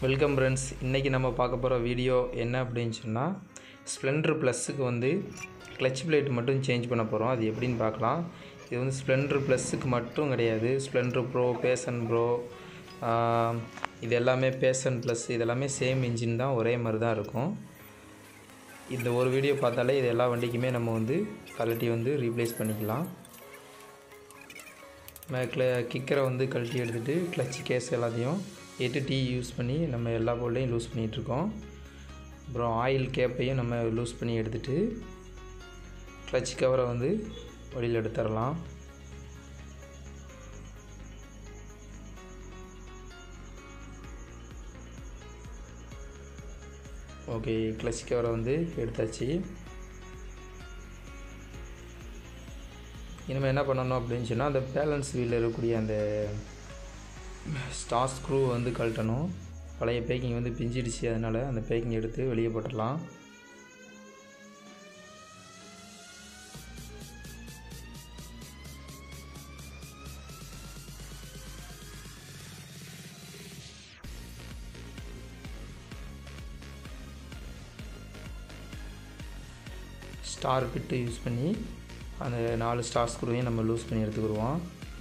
welcome friends இன்றைக்கி நம்ம பார்க்க போகிற வீடியோ என்ன அப்படின்னு சொன்னால் ஸ்ப்ளெண்டர் ப்ளஸ்ஸுக்கு வந்து கிளச் பிளேட் மட்டும் சேஞ்ச் பண்ண போகிறோம் அது எப்படின்னு பார்க்கலாம் இது வந்து ஸ்ப்ளெண்டர் ப்ளஸ்ஸுக்கு மட்டும் கிடையாது ஸ்ப்ளெண்டர் ப்ரோ பேசன் ப்ரோ இது எல்லாமே பேசன் ப்ளஸ் இது எல்லாமே சேம் இன்ஜின் தான் ஒரே மாதிரி தான் இருக்கும் இந்த ஒரு வீடியோ பார்த்தாலே இது எல்லா வண்டிக்குமே நம்ம வந்து கழட்டி வந்து ரீப்ளேஸ் பண்ணிக்கலாம் மேக்கில் கிக்கரை வந்து கழட்டி எடுத்துகிட்டு கிளச் கேஸ் எல்லாத்தையும் எட்டு டீ யூஸ் பண்ணி நம்ம எல்லா போல்டையும் லூஸ் பண்ணிகிட்ருக்கோம் அப்புறம் ஆயில் கேப்பையும் நம்ம லூஸ் பண்ணி எடுத்துகிட்டு கிளச் கவரை வந்து வெளியில் எடுத்துடலாம் ஓகே கிளச் கவரை வந்து எடுத்தாச்சு இனிமேல் என்ன பண்ணணும் அப்படின்னு சொன்னால் அந்த பேலன்ஸ் வீலில் இருக்கக்கூடிய அந்த ஸ்டார் ஸ்க்ரூ வந்து கழட்டணும் பழைய பேக்கிங் வந்து பிஞ்சிடுச்சு அதனால் அந்த பேக்கிங் எடுத்து வெளியே போட்டுடலாம் ஸ்டார் பிட்டு யூஸ் பண்ணி அந்த நாலு ஸ்டார் ஸ்க்ரூவையும் நம்ம லூஸ் பண்ணி எடுத்துக்கிடுவோம்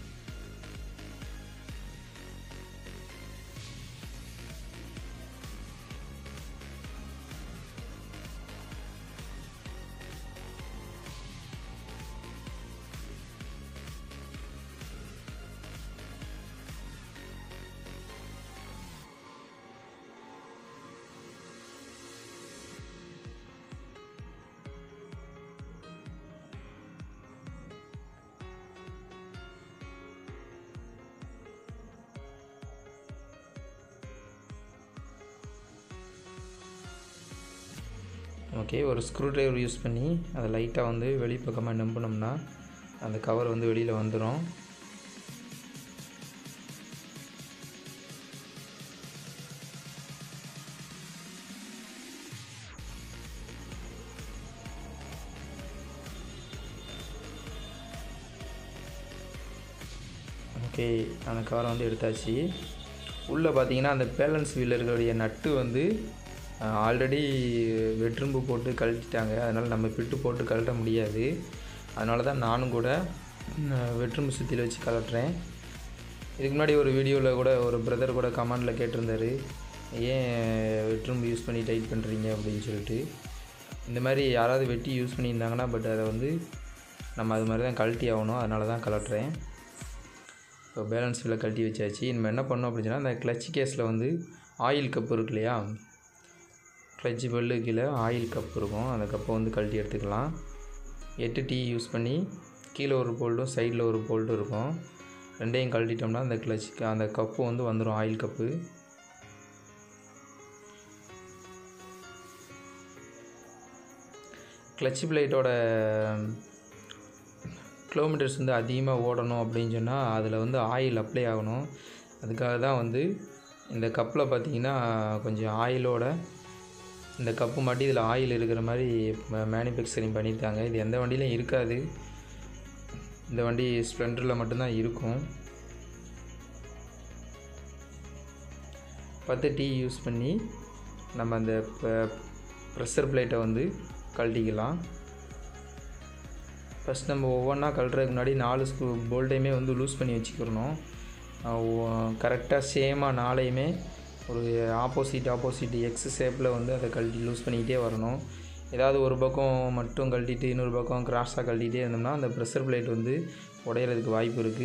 ஓகே ஒரு ஸ்க்ரூ ட்ரைவர் யூஸ் பண்ணி அதை லைட்டாக வந்து வெளிப்பக்கமாக நம்பினோம்னா அந்த கவர் வந்து வெளியில் வந்துடும் ஓகே அந்த கவரை வந்து எடுத்தாச்சு உள்ளே பார்த்தீங்கன்னா அந்த பேலன்ஸ் வீலில் இருக்கக்கூடிய நட்டு வந்து ஆல்ரெடி வெற்றும்பு போட்டு கழட்டிட்டாங்க அதனால் நம்ம பிட்டு போட்டு கழட்ட முடியாது அதனால தான் நானும் கூட வெற்றும்பு சுற்றியில் வச்சு கழட்டுறேன் இதுக்கு முன்னாடி ஒரு வீடியோவில் கூட ஒரு பிரதர் கூட கமெண்டில் கேட்டிருந்தாரு ஏன் வெற்றும்பு யூஸ் பண்ணி டைட் பண்ணுறீங்க அப்படின்னு சொல்லிட்டு இந்த மாதிரி யாராவது வெட்டி யூஸ் பண்ணியிருந்தாங்கன்னா பட் அதை வந்து நம்ம அது மாதிரி தான் கழட்டி ஆகணும் அதனால தான் கலட்டுறேன் இப்போ பேலன்ஸ் வீலை கழட்டி வச்சாச்சு நம்ம என்ன பண்ணோம் அப்படின்னு சொன்னால் அந்த கிளச் கேஸில் வந்து ஆயில் கப் இருக்கு இல்லையா கிளச் பெல்லு கீழே ஆயில் கப் இருக்கும் அந்த கப்பை வந்து கழட்டி எடுத்துக்கலாம் எட்டு டீ யூஸ் பண்ணி கீழே ஒரு போல்ட்டும் சைடில் ஒரு போல்ட்டும் இருக்கும் ரெண்டையும் கழட்டிட்டோம்னா அந்த கிளச் அந்த கப்பு வந்து வந்துடும் ஆயில் கப்பு கிளச் பிளேட்டோட கிலோமீட்டர்ஸ் வந்து அதிகமாக ஓடணும் அப்படின்னு சொன்னால் அதில் வந்து ஆயில் அப்ளை ஆகணும் அதுக்காக தான் வந்து இந்த கப்பில் பார்த்திங்கன்னா கொஞ்சம் ஆயிலோட இந்த கப்பு மாட்டி இதில் ஆயில் இருக்கிற மாதிரி மேனுஃபேக்சரிங் பண்ணியிருக்காங்க இது எந்த வண்டியிலையும் இருக்காது இந்த வண்டி ஸ்ப்ளெண்டரில் மட்டும்தான் இருக்கும் பத்து டீ யூஸ் பண்ணி நம்ம அந்த ப்ரெஷர் பிளேட்டை வந்து கழட்டிக்கலாம் ஃபஸ்ட் நம்ம ஒவ்வொன்றா கழட்டுறதுக்கு முன்னாடி நாலு ஸ்க்ரூ போல்ட்டையுமே வந்து லூஸ் பண்ணி வச்சுக்கிறணும் கரெக்டாக சேமாக நாளையுமே ஒரு ஆப்போசிட் ஆப்போசிட் எக்ஸ் ஷேப்பில் வந்து அதை கழட்டி லூஸ் பண்ணிக்கிட்டே வரணும் ஏதாவது ஒரு பக்கம் மட்டும் கழட்டிட்டு இன்னொரு பக்கம் கிராஸாக கழட்டிகிட்டே இருந்தோம்னா அந்த ப்ரெஷர் பிளேட் வந்து உடையிறதுக்கு வாய்ப்பு இருக்குது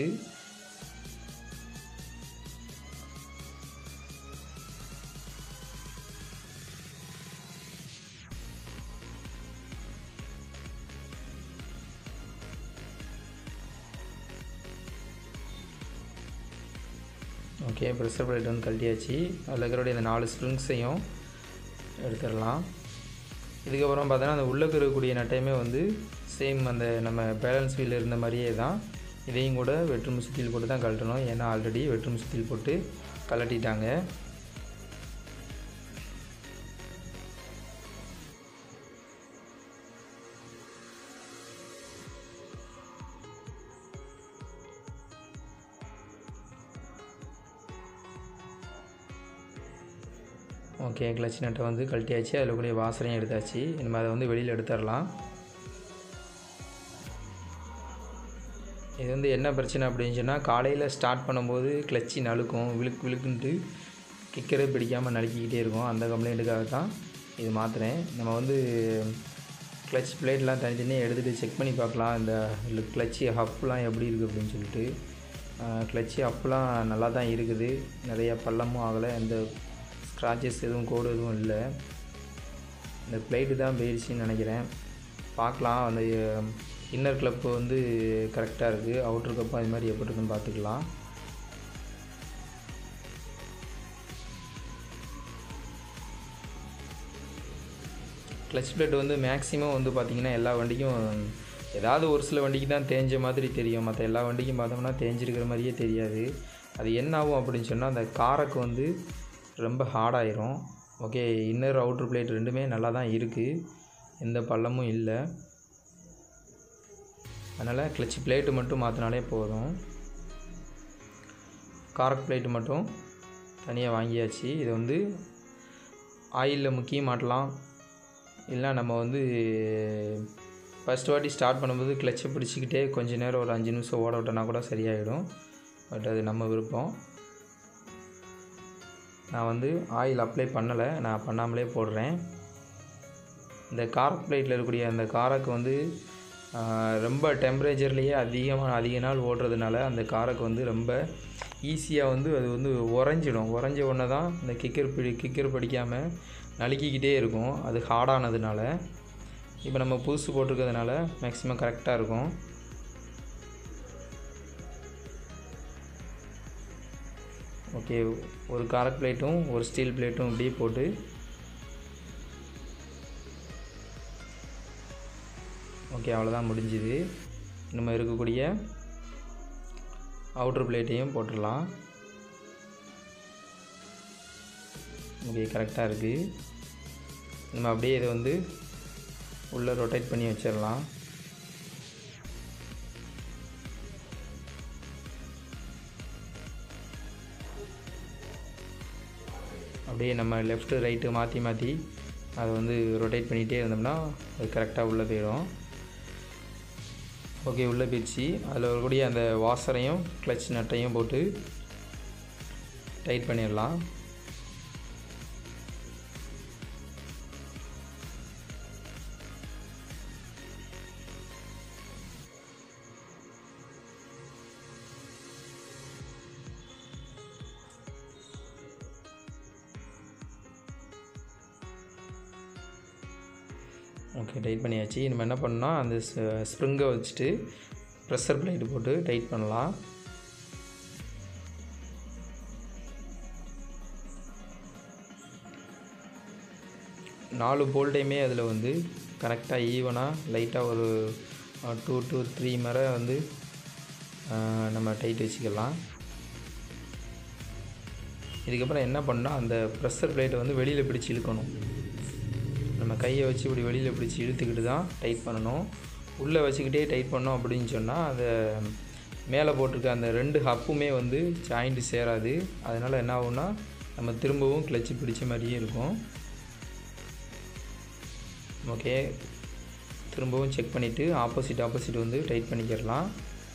ஓகே ப்ரெஷர் பிளேட் வந்து கழட்டியாச்சு அதில் இருக்கிறோடைய இந்த நாலு ஸ்ப்ரிங்ஸையும் எடுத்துடலாம் இதுக்கப்புறம் பார்த்தோன்னா அந்த உள்ளே இருக்கக்கூடிய நட்டையுமே வந்து சேம் அந்த நம்ம பேலன்ஸ் வீல் இருந்த மாதிரியே தான் இதையும் கூட வெற்றுமு சுத்தியில் போட்டு தான் கழட்டணும் ஏன்னா ஆல்ரெடி வெற்றுமு சுத்தியில் போட்டு கழட்டிட்டாங்க ஓகே கிளச் நட்டை வந்து கழட்டியாச்சு அதில் கூடிய வாசரையும் எடுத்தாச்சு நம்ம அதை வந்து வெளியில் எடுத்துடலாம் இது வந்து என்ன பிரச்சனை அப்படின்னு சொன்னால் காலையில் ஸ்டார்ட் பண்ணும்போது கிளச்சி நழுக்கும் விழுக்கு விழுக்குன்ட்டு கிக்கரே பிடிக்காமல் நழுக்கிக்கிட்டே இருக்கும் அந்த கம்ப்ளைண்ட்டுக்காக தான் இது மாற்றுறேன் நம்ம வந்து கிளச் பிளேட்லாம் தனித்தனியாக எடுத்துகிட்டு செக் பண்ணி பார்க்கலாம் இந்த கிளச்சி ஹப்லாம் எப்படி இருக்குது அப்படின்னு சொல்லிட்டு கிளச்சி ஹப்லாம் நல்லா தான் இருக்குது நிறையா பள்ளமும் ஆகலை எந்த ஸ்க்ராச்சஸ் எதுவும் கோடு எதுவும் இல்லை இந்த பிளேட்டு தான் போயிடுச்சின்னு நினைக்கிறேன் பார்க்கலாம் அந்த இன்னர் கிளப்பு வந்து கரெக்டாக இருக்குது அவுட்ரு கப்பும் அது மாதிரி எப்படி இருக்குன்னு பார்த்துக்கலாம் கிளச் பிளேட் வந்து மேக்ஸிமம் வந்து பார்த்திங்கன்னா எல்லா வண்டிக்கும் ஏதாவது ஒரு சில வண்டிக்கு தான் தேஞ்ச மாதிரி தெரியும் மற்ற எல்லா வண்டிக்கும் பார்த்தோம்னா தேஞ்சிருக்கிற மாதிரியே தெரியாது அது என்ன ஆகும் அப்படின்னு சொன்னால் அந்த காரக்கு வந்து ரொம்ப ஹார்டாயிரும் ஓகே இன்னர் அவுட்ரு பிளேட் ரெண்டுமே நல்லா தான் இருக்குது எந்த பள்ளமும் இல்லை அதனால் கிளச் பிளேட்டு மட்டும் மாற்றினாலே போதும் காரக் பிளேட்டு மட்டும் தனியாக வாங்கியாச்சு இதை வந்து ஆயிலில் முக்கிய மாட்டலாம் இல்லை நம்ம வந்து ஃபஸ்ட் வாட்டி ஸ்டார்ட் பண்ணும்போது கிளச்சை பிடிச்சிக்கிட்டே கொஞ்ச நேரம் ஒரு அஞ்சு நிமிஷம் ஓட விட்டோன்னா கூட சரியாயிடும் பட் அது நம்ம விருப்பம் நான் வந்து ஆயில் அப்ளை பண்ணலை நான் பண்ணாமலே போடுறேன் இந்த காரக் பிளேட்டில் இருக்கக்கூடிய அந்த காரக்கு வந்து ரொம்ப டெம்பரேச்சர்லேயே அதிகமாக அதிக நாள் ஓடுறதுனால அந்த காரக்கு வந்து ரொம்ப ஈஸியாக வந்து அது வந்து உறைஞ்சிடும் உறைஞ்ச உடனே தான் இந்த கிக்கர் பிடி கிக்கர் படிக்காமல் நலுக்கிக்கிட்டே இருக்கும் அது ஹார்டானதுனால இப்போ நம்ம புதுசு போட்டிருக்கிறதுனால மேக்ஸிமம் கரெக்டாக இருக்கும் ஓகே ஒரு காரக் பிளேட்டும் ஒரு ஸ்டீல் பிளேட்டும் இப்படியே போட்டு ஓகே அவ்வளோதான் முடிஞ்சுது நம்ம இருக்கக்கூடிய அவுட்ரு பிளேட்டையும் போட்டுடலாம் ஓகே கரெக்டாக இருக்குது நம்ம அப்படியே இதை வந்து உள்ளே ரொட்டேட் பண்ணி வச்சிடலாம் அப்படியே நம்ம லெஃப்ட்டு ரைட்டு மாற்றி மாற்றி அதை வந்து ரொட்டேட் பண்ணிகிட்டே இருந்தோம்னா அது கரெக்டாக உள்ளே போயிடும் ஓகே உள்ளே போயிடுச்சு அதில் வரக்கூடிய அந்த வாசரையும் கிளச் நட்டையும் போட்டு டைட் பண்ணிடலாம் ஓகே டைட் பண்ணியாச்சு நம்ம என்ன பண்ணால் அந்த ஸ்ப்ரிங்கை வச்சுட்டு ப்ரெஷர் பிளேட்டு போட்டு டைட் பண்ணலாம் நாலு போல்ட்டையுமே அதில் வந்து கரெக்டாக ஈவனாக லைட்டாக ஒரு டூ டூ த்ரீ மர வந்து நம்ம டைட் வச்சுக்கலாம் இதுக்கப்புறம் என்ன பண்ணால் அந்த ப்ரெஷர் பிளேட்டை வந்து வெளியில் பிடிச்சி இழுக்கணும் நம்ம கையை வச்சு இப்படி வெளியில் பிடிச்சி இழுத்துக்கிட்டு தான் டைட் பண்ணணும் உள்ளே வச்சுக்கிட்டே டைட் பண்ணோம் அப்படின்னு சொன்னால் அதை மேலே போட்டிருக்க அந்த ரெண்டு ஹப்புமே வந்து ஜாயிண்ட்டு சேராது அதனால் என்ன ஆகும்னா நம்ம திரும்பவும் கிளச்சு பிடிச்ச மாதிரியே இருக்கும் ஓகே திரும்பவும் செக் பண்ணிவிட்டு ஆப்போசிட் ஆப்போசிட் வந்து டைட் பண்ணிக்கிடலாம்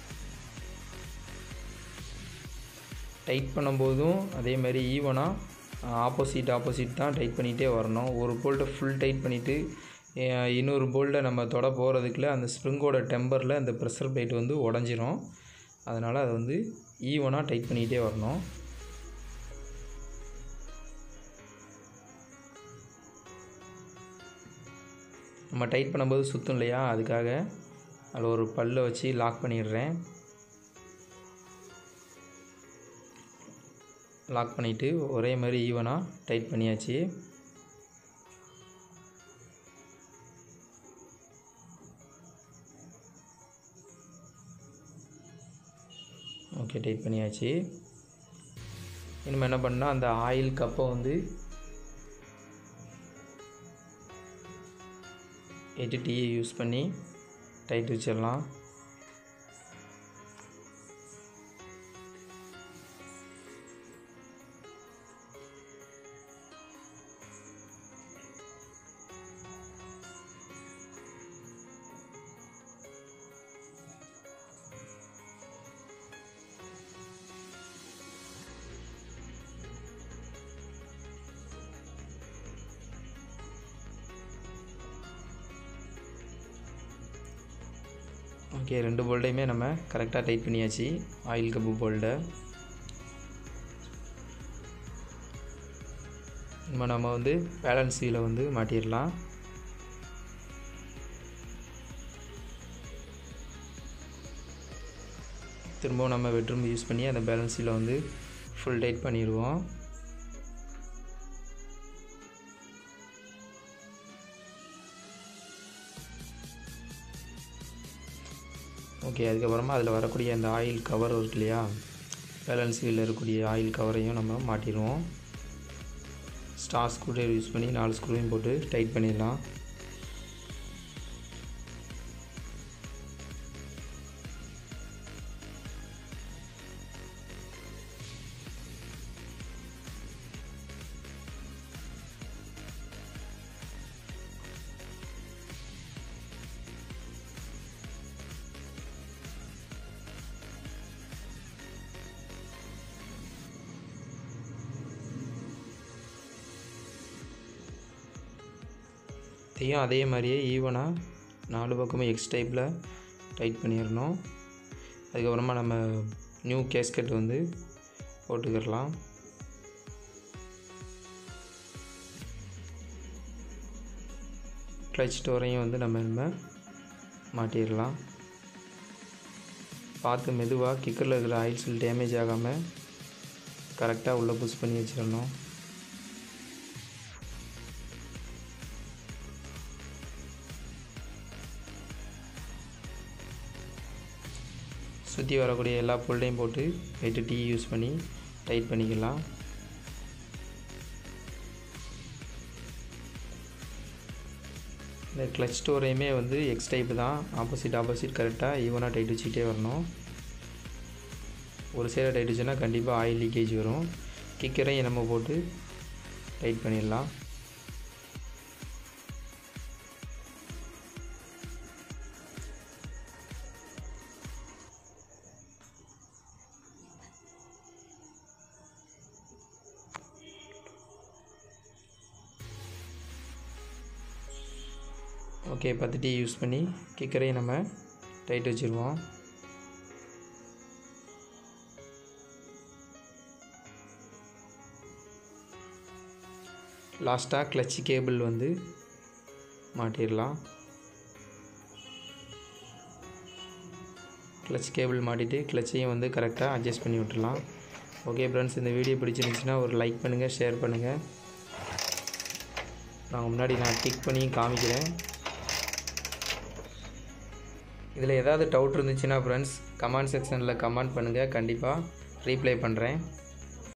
டைட் பண்ணும்போதும் அதே மாதிரி ஈவனாக ஆப்போசிட் ஆப்போசிட் தான் டைட் பண்ணிகிட்டே வரணும் ஒரு போல்ட்டை ஃபுல் டைட் பண்ணிவிட்டு இன்னொரு போல்ட்டை நம்ம தொட போகிறதுக்குள்ள அந்த ஸ்ப்ரிங்கோட டெம்பரில் அந்த ப்ரெஷர் பிளேட் வந்து உடஞ்சிரும் அதனால் அதை வந்து ஈவனாக டைட் பண்ணிக்கிட்டே வரணும் நம்ம டைட் பண்ணும்போது சுற்றும் இல்லையா அதுக்காக அதில் ஒரு பல்லை வச்சு லாக் பண்ணிடுறேன் லாக் பண்ணிவிட்டு ஒரே மாதிரி ஈவனாக டைட் பண்ணியாச்சு ஓகே டைட் பண்ணியாச்சு இனிமேல் என்ன பண்ணால் அந்த ஆயில் கப்பை வந்து எட்டு டீயை யூஸ் பண்ணி டைட் வச்சிடலாம் ஓகே ரெண்டு போல்ட்டையுமே நம்ம கரெக்டாக டைட் பண்ணியாச்சு ஆயில் கப்பு போல்டை இப்போ நம்ம வந்து பேலன்ஸ் வீலை வந்து மாட்டிடலாம் திரும்பவும் நம்ம பெட்ரூம் யூஸ் பண்ணி அந்த பேலன்ஸ் வீலை வந்து ஃபுல் டைட் பண்ணிடுவோம் ஓகே அதுக்கப்புறமா அதில் வரக்கூடிய அந்த ஆயில் கவர் இருக்கு இல்லையா பேலன்ஸ் வீலில் இருக்கக்கூடிய ஆயில் கவரையும் நம்ம மாட்டிடுவோம் ஸ்டார் ஸ்க்ரூ யூஸ் பண்ணி நாலு ஸ்க்ரூவையும் போட்டு டைட் பண்ணிடலாம் இதையும் அதே மாதிரியே ஈவனாக நாலு பக்கமும் எக்ஸ் டைப்பில் டைட் பண்ணிடணும் அதுக்கப்புறமா நம்ம நியூ கேஸ்கெட் வந்து போட்டுக்கிடலாம் கிளச் டோரையும் வந்து நம்ம நம்ம மாட்டிடலாம் பார்த்து மெதுவாக கிக்கரில் இருக்கிற ஆயில்ஸில் டேமேஜ் ஆகாமல் கரெக்டாக உள்ளே புஷ் பண்ணி வச்சிடணும் சுற்றி வரக்கூடிய எல்லா பொருளையும் போட்டு வெயிட்டு டீ யூஸ் பண்ணி டைட் பண்ணிக்கலாம் இந்த கிளச் ஸ்டோரையுமே வந்து எக்ஸ் டைப் தான் ஆப்போசிட் ஆப்போசிட் கரெக்டாக ஈவனாக டைட் வச்சுக்கிட்டே வரணும் ஒரு சைடாக டைட் வச்சுன்னா கண்டிப்பாக ஆயில் லீக்கேஜ் வரும் கிக்கரையும் நம்ம போட்டு டைட் பண்ணிடலாம் ஓகே பத்து டீ யூஸ் பண்ணி கிக்கரையும் நம்ம டைட் வச்சுருவோம் லாஸ்ட்டாக கிளட்ச் கேபிள் வந்து மாட்டிடலாம் கிளட்ச் கேபிள் மாட்டிட்டு கிளச்சையும் வந்து கரெக்டாக அட்ஜஸ்ட் பண்ணி விட்டுடலாம் ஓகே ஃப்ரெண்ட்ஸ் இந்த வீடியோ பிடிச்சிருந்துச்சுன்னா ஒரு லைக் பண்ணுங்கள் ஷேர் பண்ணுங்கள் நான் முன்னாடி நான் டிக் பண்ணி காமிக்கிறேன் இதில் ஏதாவது டவுட் இருந்துச்சுன்னா ஃப்ரெண்ட்ஸ் கமெண்ட் செக்ஷனில் கமெண்ட் பண்ணுங்கள் கண்டிப்பாக ரீப்ளை பண்ணுறேன்